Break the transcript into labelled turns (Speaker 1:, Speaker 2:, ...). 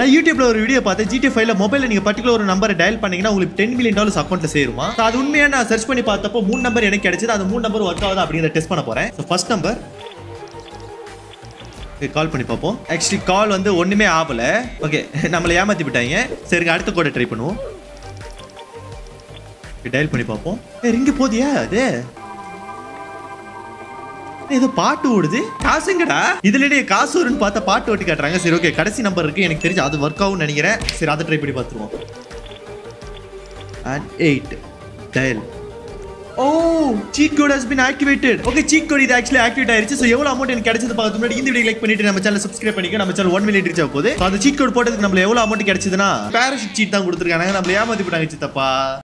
Speaker 1: நான் யூடியூப்ல ஒரு வீடியோ பார்த்தேன் ஜிடி ஃபைவ்ல மொபைல்ல நீங்க பர்டிகுலர் ஒரு நம்பரை டயல் பண்ணீங்கன்னா உங்களுக்கு டென் மில்லியன் டாலர்ஸ் அக்கௌண்ட்ல சேருமா So, அது உண்மையா நான் சர்ச் பண்ணி பார்த்தப்போ மூணு நம்பர் எனக்கு கிடைச்சது அந்த மூணு நம்பர் ஒர்க் ஆகுதா அப்படிங்கிறத டெஸ்ட் பண்ண போறேன் ஃபர்ஸ்ட் நம்பர் கால் பண்ணி பார்ப்போம் ஆக்சுவலி கால் வந்து ஒண்ணுமே ஆகல ஓகே நம்மளை ஏமாத்தி விட்டாங்க சரி அடுத்த கோடை ட்ரை பண்ணுவோம் டயல் பண்ணி பார்ப்போம் ஏ ரிங்கு போதியா அது ஏதோ பாட்டு ஓடுது காசுங்கடா இதுல காசு வரும்னு பார்த்தா பாட்டு ஓட்டி காட்டுறாங்க சரி ஓகே கடைசி நம்பர் இருக்கு எனக்கு தெரிஞ்சு அது ஒர்க் ஆகும்னு நினைக்கிறேன் சரி அதை ட்ரை பண்ணி பார்த்துருவோம் and eight dial oh cheat code has been activated okay cheat code இது ஆக்சுவலி ஆக்டிவேட் ஆயிருச்சு சோ எவ்வளவு அமௌண்ட் எனக்கு கிடைச்சது பார்த்து முன்னாடி இந்த வீடியோ லைக் பண்ணிட்டு நம்ம சேனல் சப்ஸ்கிரைப் பண்ணிக்க நம்ம சேனல் ஒன் மில்லியன் ரீச் ஆக போகுது So, அந்த சீட் கோட் போட்டதுக்கு நம்மள எவ்வளவு அமௌண்ட் கிடைச்சதுன்னா பேராஷூட் சீட் தான் கொடுத்துருக்காங்க நம்மள ஏமாத்தி போட்டாங்க சித்தப்பா